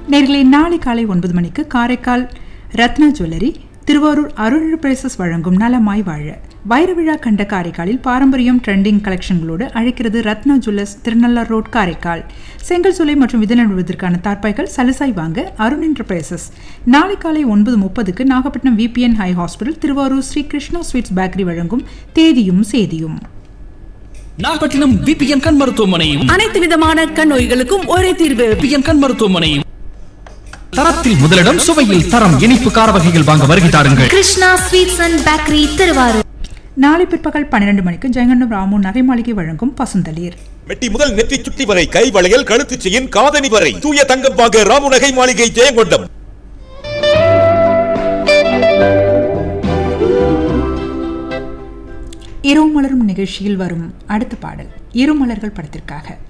நேர்களை நாளை காலை ஒன்பது மணிக்கு காரைக்கால் ரத்னா ஜுவல்லரி திருவாரூர் அருள் பிரேசஸ் வழங்கும் நலமாய் வாழ வைர விழா கண்ட காரைக்காலில் பாரம்பரியம் ட்ரெண்டிங் கலெக்ஷன்களோடு அழைக்கிறது ரத்னா ஜுவல்லர்ஸ் திருநள்ளார் ரோட் காரைக்கால் செங்கல் சூளை மற்றும் விதை நடுவதற்கான தார்ப்பாய்கள் சலுசாய் வாங்க அருண் என்டர்பிரைசஸ் நாளை காலை ஒன்பது முப்பதுக்கு Nagapattinam VPN high hospital Thiruvarur Sri Krishna sweets bakery வழங்கும் தேதியும் சேதியும் நாகப்பட்டினம் விபிஎன் கண் மருத்துவமனையும் அனைத்து விதமான கண் நோய்களுக்கும் ஒரே தீர்வு விபிஎன் கண் மருத்துவமனையும் தரத்தில் முதலிடம் சுவையில் தரம் இனிப்பு கார வகைகள் வாங்க வருகை தாருங்கள் Krishna sweets and bakery Thiruvarur நாளை பிற்பகல் பன்னிரண்டு மணிக்கு ஜெயங்கண்டம் ராமு நகை மாளிகை வழங்கும் பசுந்தளிர் மெட்டி முதல் நெற்றி சுட்டி வரை கை வளையல் கழுத்து செயின் காதணி வரை தூய தங்கம் வாங்க ராமுநகை மாளிகை ஜெயங்கொண்டம் இரவு மலரும் நிகழ்ச்சியில் வரும் அடுத்த பாடல் இருமலர்கள் படத்திற்காக